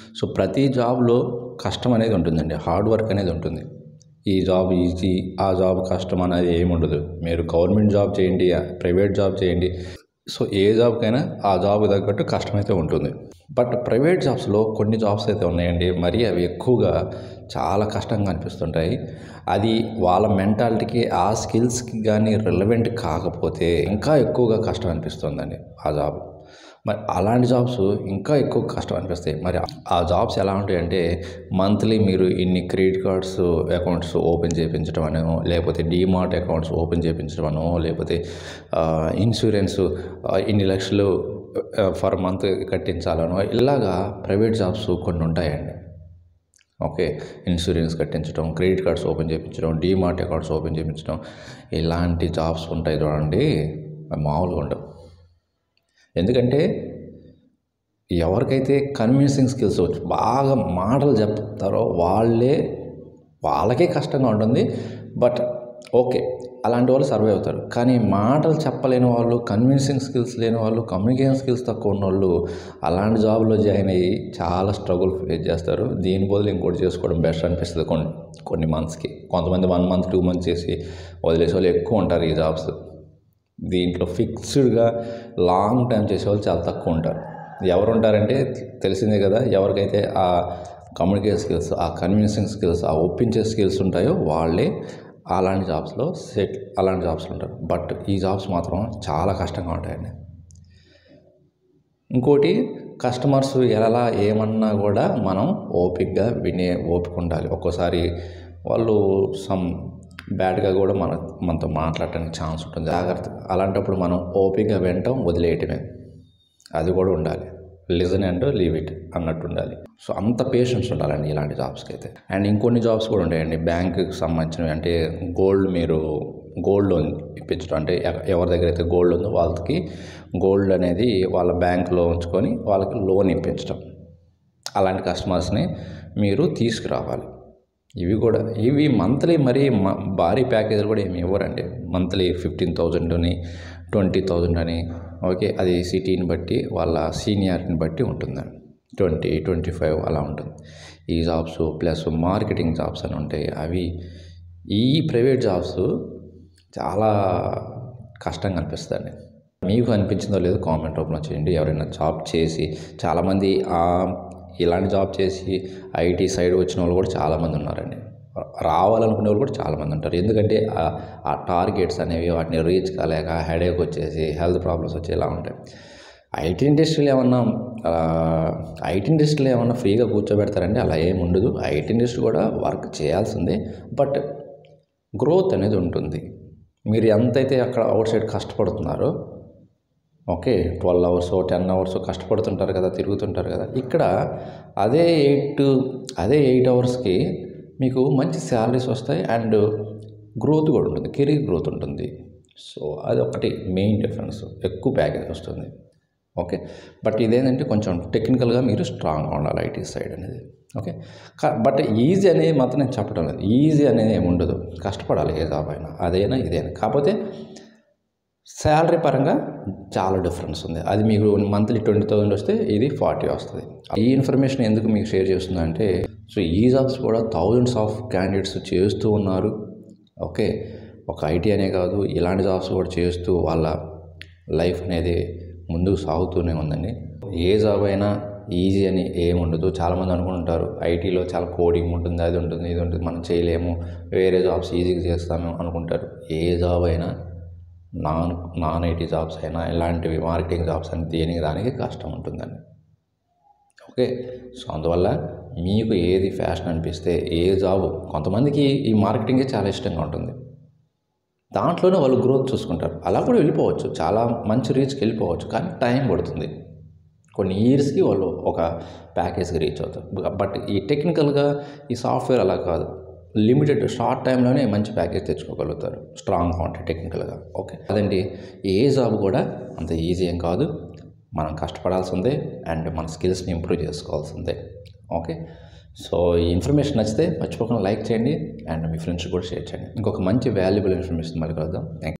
so ప్రతి జాబ్లో కష్టం అనేది ఉంటుందండి హార్డ్ వర్క్ అనేది ఉంటుంది ఈ జాబ్ ఈజీ ఆ జాబ్ కష్టం అనేది ఏమి ఉండదు మీరు గవర్నమెంట్ జాబ్ చేయండి ప్రైవేట్ జాబ్ చేయండి సో ఏ జాబ్కైనా ఆ జాబ్ తగ్గట్టు కష్టమైతే ఉంటుంది బట్ ప్రైవేట్ జాబ్స్లో కొన్ని జాబ్స్ అయితే ఉన్నాయండి మరి అవి ఎక్కువగా చాలా కష్టంగా అనిపిస్తుంటాయి అది వాళ్ళ మెంటాలిటీకి ఆ స్కిల్స్కి కానీ రిలవెంట్ కాకపోతే ఇంకా ఎక్కువగా కష్టం అనిపిస్తుందండి ఆ జాబ్ మరి అలాంటి జాబ్స్ ఇంకా ఎక్కువ కష్టం అనిపిస్తాయి మరి ఆ జాబ్స్ ఎలా ఉంటాయంటే మంత్లీ మీరు ఇన్ని క్రెడిట్ కార్డ్స్ అకౌంట్స్ ఓపెన్ చేయించడం అనో లేకపోతే డీమార్ట్ అకౌంట్స్ ఓపెన్ చేయించడం అనో లేకపోతే ఇన్సూరెన్స్ ఇన్ని లక్షలు ఫర్ మంత్ కట్టించాలనో ఇలాగా ప్రైవేట్ జాబ్స్ కొన్ని ఉంటాయండి ఓకే ఇన్సూరెన్స్ కట్టించడం క్రెడిట్ కార్డ్స్ ఓపెన్ చేయించడం డీమార్ట్ అకౌంట్స్ ఓపెన్ చేయించడం ఇలాంటి జాబ్స్ ఉంటాయి చూడండి అవి మామూలుగా ఉండవు ఎందుకంటే ఎవరికైతే కన్విన్సింగ్ స్కిల్స్ వచ్చు బాగా మాటలు చెప్తారో వాళ్ళే వాళ్ళకే కష్టంగా ఉంటుంది బట్ ఓకే అలాంటి వాళ్ళు సర్వే అవుతారు కానీ మాటలు చెప్పలేని వాళ్ళు కన్విన్సింగ్ స్కిల్స్ లేని వాళ్ళు కమ్యూనికేషన్ స్కిల్స్ తక్కువ ఉన్న వాళ్ళు అలాంటి జాబ్లో జాయిన్ అయ్యి చాలా స్ట్రగుల్ ఫేస్ చేస్తారు దీని బదులు ఇంకోటి చేసుకోవడం బెస్ట్ అనిపిస్తుంది కొన్ని కొన్ని మంత్స్కి కొంతమంది వన్ మంత్ టూ మంత్స్ చేసి వదిలేసే వాళ్ళు ఎక్కువ ఉంటారు ఈ జాబ్స్ దీంట్లో ఫిక్స్డ్గా లాంగ్ టైం చేసేవాళ్ళు చాలా తక్కువ ఉంటారు ఎవరు ఉంటారంటే తెలిసిందే కదా ఎవరికైతే ఆ కమ్యూనికేషన్ స్కిల్స్ ఆ కన్విన్సింగ్ స్కిల్స్ ఆ ఒప్పించే స్కిల్స్ ఉంటాయో వాళ్ళే అలాంటి జాబ్స్లో సెట్ అలాంటి జాబ్స్లో ఉంటారు బట్ ఈ జాబ్స్ మాత్రం చాలా కష్టంగా ఉంటాయండి ఇంకోటి కస్టమర్స్ ఎలా ఏమన్నా కూడా మనం ఓపిక్గా వినే ఓపిక ఉండాలి ఒక్కోసారి వాళ్ళు సమ్ బ్యాడ్గా కూడా మన మనతో మాట్లాడటానికి ఛాన్స్ ఉంటుంది జాగ్రత్త అలాంటప్పుడు మనం ఓపిక్గా వినటం వదిలేయటమే అది కూడా ఉండాలి లిజన్ అండ్ లీవ్ ఇట్ అన్నట్టు ఉండాలి సో అంత పేషెన్స్ ఉండాలండి ఇలాంటి జాబ్స్కి అయితే అండ్ ఇంకొన్ని జాబ్స్ కూడా ఉంటాయండి బ్యాంకుకి సంబంధించినవి అంటే గోల్డ్ మీరు గోల్డ్ లోన్ ఇప్పించడం అంటే ఎవ- ఎవరి దగ్గర అయితే గోల్డ్ ఉందో వాళ్ళకి గోల్డ్ అనేది వాళ్ళ బ్యాంకులో ఉంచుకొని వాళ్ళకి లోన్ ఇప్పించడం అలాంటి కస్టమర్స్ని మీరు తీసుకురావాలి ఇవి కూడా ఇవి మంత్లీ మరీ మ- భారీ ప్యాకేజీలు కూడా ఏమి ఇవ్వరండి మంత్లీ ఫిఫ్టీన్ థౌజండ్ అని ట్వంటీ థౌజండ్ అని ఓకే అది సిటీని బట్టి వాళ్ళ సీనియారిటీని బట్టి ఉంటుందండి ట్వంటీ ట్వంటీ ఫైవ్ అలా ఉంటుంది ఈ జాబ్స్ ప్లస్ మార్కెటింగ్ జాబ్స్ అని ఉంటాయి అవి ఈ ప్రైవేట్ జాబ్స్ చాలా కష్టంగా అనిపిస్తుంది మీకు అనిపించిందో లేదో కామెంట్ రూపంలో చేయండి ఎవరైనా జాబ్ చేసి చాలామంది ఆ ఇలాంటి జాబ్ చేసి ఐటీ సైడ్ వచ్చిన వాళ్ళు కూడా చాలామంది ఉన్నారండి రావాలనుకునే వాళ్ళు కూడా చాలామంది ఉంటారు ఎందుకంటే ఆ- ఆ టార్గెట్స్ అనేవి వాటిని రీచ్ కాలేక హెడేక్ వచ్చేసి హెల్త్ ప్రాబ్లమ్స్ వచ్చి ఇలా ఉంటాయి ఐటీ ఇండస్ట్రీలో ఏమన్నా ఐటీ ఇండస్ట్రీలో ఏమన్నా ఫ్రీగా కూర్చోబెడతారండి అలా ఏమి ఉండదు ఐటీ ఇండస్ట్రీ కూడా వర్క్ చేయాల్సిందే బట్ గ్రోత్ అనేది ఉంటుంది మీరు ఎంతైతే అక్కడ అవుట్ సైడ్ కష్టపడుతున్నారో okay twelve hours ten hours కష్టపడుతుంటారు కదా తిరుగుతుంటారు కదా ఇక్కడ అదే ఎయిట్ అదే ఎయిట్ అవర్స్కి మీకు మంచి శాలరీస్ వస్తాయి అండ్ గ్రోత్ కూడా ఉంటుంది కెరీర్ గ్రోత్ ఉంటుంది సో అది ఒకటి మెయిన్ డిఫరెన్స్ ఎక్కువ ప్యాకేజ్ వస్తుంది ఓకే బట్ ఇదేంటంటే కొంచెం టెక్నికల్గా మీరు స్ట్రాంగ్గా ఉండాలి ఐటీ సైడ్ అనేది ఓకే కా- బట్ ఈజీ అనేది మాత్రం నేను చెప్పడం లేదు ఈజీ అనేది ఏమి ఉండదు కష్టపడాలి ఏ జాబ్ అయినా అదైనా ఇదైనా కాకపోతే శాలరీ పరంగా చాలా డిఫరెన్స్ ఉంది అది మీకు మంత్లీ ట్వంటీ థౌసండ్ వస్తే ఇది ఫార్టీ వస్తుంది ఈ ఇన్ఫర్మేషన్ ఎందుకు మీకు షేర్ చేస్తుందంటే సో ఈ జాబ్స్ కూడా థౌజండ్స్ ఆఫ్ క్యాండిడేట్స్ చేస్తూ ఉన్నారు ఓకే ఒక ఐటీ అనే కాదు ఇలాంటి జాబ్స్ కూడా చేస్తూ వాళ్ళ లైఫ్ అనేది ముందుకు సాగుతూనే ఉందండి ఏ జాబ్ అయినా ఈజీ అని ఏమి ఉండదు చాలామంది అనుకుంటారు ఐటీలో చాలా కోడింగ్ ఉంటుంది అది ఉంటుంది ఇది ఉంటుంది మనం చేయలేము వేరే జాబ్స్ ఈజీగా చేస్తాము అనుకుంటారు ఏ జాబ్ అయినా నాన్ నాన్ ఐటీ జాబ్స్ అయినా ఇలాంటివి మార్కెటింగ్ జాబ్స్ అని దేనికి దానికి కష్టం ఉంటుందండి ఓకే సో అందువల్ల మీకు ఏది ఫ్యాషన్ అనిపిస్తే ఏ జాబ్ కొంతమందికి ఈ మార్కెటింగే చాలా ఇష్టంగా ఉంటుంది దాంట్లోనే వాళ్ళు గ్రోత్ చూసుకుంటారు అలా కూడా వెళ్ళిపోవచ్చు చాలా మంచి రీచ్కి వెళ్ళిపోవచ్చు కానీ టైం పడుతుంది కొన్ని ఇయర్స్కి వాళ్ళు ఒక ప్యాకేజ్కి రీచ్ అవుతారు బట్ ఈ టెక్నికల్గా ఈ సాఫ్ట్వేర్ అలా కాదు లిమిటెడ్ షార్ట్ టైంలోనే మంచి ప్యాకేజ్ తెచ్చుకోగలుగుతారు స్ట్రాంగ్గా ఉంటాయి టెక్నికల్గా ఓకే అదండి ఏ జాబ్ కూడా అంత ఈజీ ఏం కాదు మనం కష్టపడాల్సిందే అండ్ మన స్కిల్స్ని ఇంప్రూవ్ చేసుకోవాల్సిందే ఓకే సో ఈ ఇన్ఫర్మేషన్ నచ్చితే మర్చిపోకుండా లైక్ చేయండి అండ్ మీ ఫ్రెండ్స్ కూడా షేర్ చేయండి ఇంకొక మంచి వాల్యుబుల్ ఇన్ఫర్మేషన్ మళ్ళీ కలుద్దాం థ్యాంక్